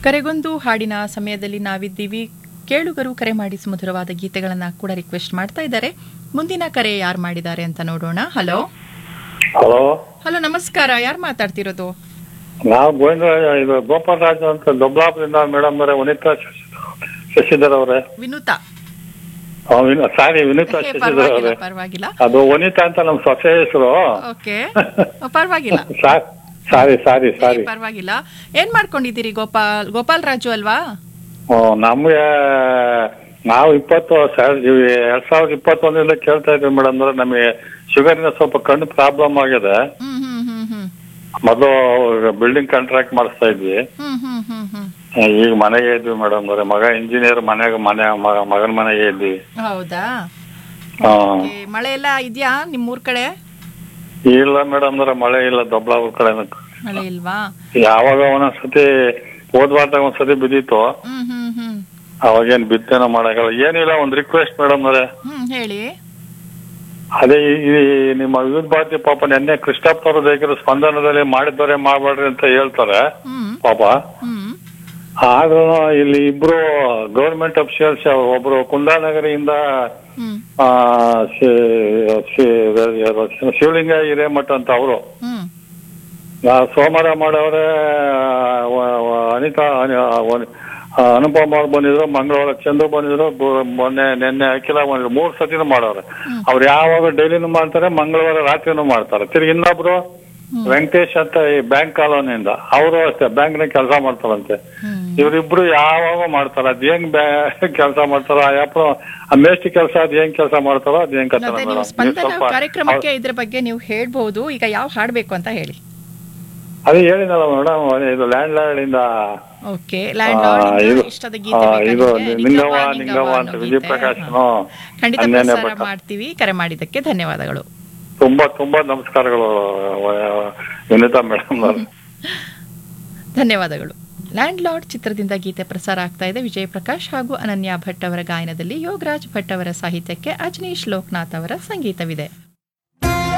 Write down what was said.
ಕರೆಗೊಂದು ಹಾಡಿನ ಸಮಯದಲ್ಲಿ ನಾವಿದ್ದೀವಿ ಕೇಳುಗರು ಕರೆ ಮಾಡಿ ಸುಮಧುರವಾದ ಗೀತೆಗಳನ್ನ ಕೂಡ ರಿಕ್ವೆಸ್ಟ್ ಮಾಡ್ತಾ ಇದ್ದಾರೆ ಮುಂದಿನ ಕರೆ ಯಾರು ಮಾಡಿದ್ದಾರೆ ಅಂತ ನೋಡೋಣ ಹಲೋ ಹಲೋ ಹಲೋ ನಮಸ್ಕಾರ ಯಾರು ಮಾತಾಡ್ತಿರೋದು ನಾವು ಗೋವಿಂದ ಇದು ಗೋಪಾಲ್ ರಾಜ್ ಅಂತ ದೊಬ್ಲಾಪುರದಿಂದ ಮೇಡಮ್ ಅವರೇ ವನಿತಾ ಶಶಿಧರ್ ಅವರೇ ವಿನುತಾ ಸಾರಿ ವಿನಿತಾ ಹೇ, ಶಶಿಧರ್ ಪರವಾಗಿಲ್ಲ ಅವರೇ ಪರವಾಗಿಲ್ಲ ಅದು ವನಿತಾ ಅಂತ ನಮ್ ಸೊಸೆ ಹೆಸರು ಓಕೆ ಪರವಾಗಿಲ್ಲ ಸಾರಿ ಸಾರಿ ಸಾರಿ ಏ, ಪರವಾಗಿಲ್ಲ ಏನ್ ಮಾಡ್ಕೊಂಡಿದ್ದೀರಿ ಗೋಪಾಲ್ ಗೋಪಾಲ್ ರಾಜು ಅಲ್ವಾ ನಮ್ಗೆ ನಾವು ಇಪ್ಪತ್ತು ಸಾವಿರ ಎರಡ್ ಸಾವಿರದ ಇಪ್ಪತ್ತೊಂದರಿಂದ ಕೇಳ್ತಾ ಇದ್ವಿ ಮೇಡಮ್ ಅಂದ್ರೆ ನಮಗೆ ಶುಗರಿನ ಸ್ವಲ್ಪ ಕಣ್ಣು ಪ್ರಾಬ್ಲಮ್ ಆಗಿದೆ ಹ್ಮ್ ಹ್ಮ್ ಹ್ಮ್ ಹ್ಮ್ ಮೊದಲು ಬಿಲ್ಡಿಂಗ್ ಕಾಂಟ್ರಾಕ್ಟ್ ಮಾಡಿಸ್ತಾ ಇದ್ವಿ ಹ್ಮ್ ಹ್ಮ್ ಹ್ಮ್ ಹ್ಮ್ ಈಗ ಮನೆಗೆ ಇದ್ವಿ ಮೇಡಮ್ ಅಂದ್ರೆ ಮಗ ಇಂಜಿನಿಯರ್ ಮನೆಗೆ ಮನೆ ಮ- ಮಗನ ಮನೆಗೆ ಇದ್ವಿ ಹೌದಾ ಹಾ. Okay, ಮಳೆ ಎಲ್ಲ ಇದ್ಯಾ ನಿಮ್ಮೂರ್ ಕಡೆ ಇಲ್ಲ ಮೇಡಮ್ ಅಂದ್ರೆ ಮಳೆ ಇಲ್ಲ ದೊಬ್ಲಾಪುರ ಕಡೆ ಮಳೆ ಇಲ್ವಾ ಯಾವಾಗ ಒಂದೊಂದ್ಸತಿ ಹೋದ್ ವಾರದಾಗ ಒಂದ್ಸತಿ ಬಿದ್ದಿತ್ತು ಹ್ಮ್ ಹ್ಮ್ ಹ್ಮ್ ಅವಾಗೇನ್ ಬಿತ್ತೇನೋ ಮಾಡಕ್ಕಲ್ಲ ಏನಿಲ್ಲ ಒಂದ್ ರಿಕ್ವೆಸ್ಟ್ ಮೇಡಮ್ ಅವರೇ ಹ್ಮ್ ಹೇಳಿ ಅದೇ ಈ ಈ ನಿಮ್ಮ ವಿವಿಧ ಭಾರತಿ ಪಾಪ ನಿನ್ನೆ ಕ್ರಿಸ್ಟಫ್ ಅವರು ಬೇಕಿರೋ ಸ್ಪಂದನದಲ್ಲಿ ಮಾಡಿದ್ದಾರೆ ಮಾಡಬೇಡ್ರಿ ಅಂತ ಹೇಳ್ತಾರೆ ಹ್ಮ್ ಪಾಪ ಹ್ಮ್ ಆದ್ರೂ ಇಲ್ಲಿ ಇಬ್ರು ಗೌರ್ಮೆಂಟ್ ಅಫಿಷಿಯಲ್ಸ್ ಒಬ್ರು ಕುಂದಾನಗರಿಯಿಂದ ಹ್ಮ್ ಆ, ಶಿ- ಶಿ- ಶಿವಲಿಂಗ ಹಿರೇಮಠ ಅಂತ ಅವರು ಹ್ಮ್ ಸೋಮವಾರ ಮಾಡವ್ರೆ ವ- ವ- ಅನಿತಾ ಅನಿ- ವನಿ- ಆ, ಅನುಪಮ ಅವ್ರು ಬಂದಿದ್ರು ಮಂಗಳವಾರ ಚಂದ್ರು ಬಂದಿದ್ರು ಬು- ಮೊನ್ನೆ ನಿನ್ನೆ ಅಖಿಲ ಬಂದಿದ್ರು ಮೂರ್ ಸತಿನೂ ಮಾಡವ್ರೆ ಅವ್ರು ಯಾವಾಗ ಡೈಲಿನೂ ಮಾಡ್ತಾರೆ ಮಂಗಳವಾರ ರಾತ್ರಿನೂ ಮಾಡ್ತಾರೆ ತಿರ್ಗಿ ಇನ್ನೊಬ್ರು ವೆಂಕಟೇಶ್ ಅಂತ ಈ ಬ್ಯಾಂಕ್ ಕಾಲೋನಿಯಿಂದ ಅವರು ಅಷ್ಟೇ ಬ್ಯಾಂಕ್ ನ ಕೆಲಸ ಮಾಡ್ತಾರಂತೆ ಹ್ಮ್ ಇವ್ರಿಬ್ರು ಯಾವಾಗ ಮಾಡ್ತಾರ ಅದ್ ಹೆಂಗ್ ಕೆಲಸ ಮಾಡ್ತಾರ ಯಾಪ್ರ ಆ ಮೇಷ್ಟಿ ಕೆಲಸ ಅದ್ ಹೆಂಗ್ ಕೆಲಸ ಮಾಡ್ತಾರೋ ಅದ್ ಹೆಂಗ್ ಕತ್ತಾರ ಮತ್ತೆ ನೀವು ಮೇಡಮ್ ಸ್ಪಂದನ ಕಾರ್ಯಕ್ರಮಕ್ಕೆ ಇದ್ರ ಬಗ್ಗೆ ನೀವು ಹೇಳ್ಬಹುದು ಈಗ ಯಾವ ಹಾಡ್ಬೇಕು ಅಂತ ಹೇಳಿ ಅದೇ ಹೇಳಿನಲ್ಲ ಮೇಡಮ್ ಇದು ಲ್ಯಾಂಡ್ ಲಾರ್ಡ್ ಇಂದ ಓಕೆ ಲ್ಯಾಂಡ್ ಆ, ಇದು ಇಷ್ಟದ ಆ, ಗೀತೆ ಇದು ಬೇಕಾಗಿದೆ. ನಿಂಗವ್ವ ನಿಂಗವ್ವ, ನಿಂಗವ್ವ ಅಂತ ಅನ್ನೋ ವಿಜಯ್ ಗೀತೆ. ಪ್ರಕಾಶ್ನು ಖಂಡಿತ ಅನ್ಯನ್ಯ ಪ್ರಸಾರ ಭಟ್ಟ. ಮಾಡ್ತೀವಿ ಕರೆ ಮಾಡಿದ್ದಕ್ಕೆ ಧನ್ಯವಾದಗಳು ತುಂಬಾ ತುಂಬಾ ನಮಸ್ಕಾರಗಳು ವ- ವಿನಿತಾ ಮೇಡಮ್ ಧನ್ಯವಾದಗಳು ಲ್ಯಾಂಡ್ ಲಾರ್ಡ್ ಚಿತ್ರದಿಂದ ಗೀತೆ ಪ್ರಸಾರ ಆಗ್ತಾ ಇದೆ ವಿಜಯ್ ಪ್ರಕಾಶ್ ಹಾಗೂ ಅನನ್ಯ ಭಟ್ ಅವರ ಗಾಯನದಲ್ಲಿ ಯೋಗರಾಜ್ ಭಟ್ ಅವರ ಸಾಹಿತ್ಯಕ್ಕೆ ಅಜನೀಶ್ ಲೋಕನಾಥ್ ಅವರ ಸಂಗೀತವಿದೆ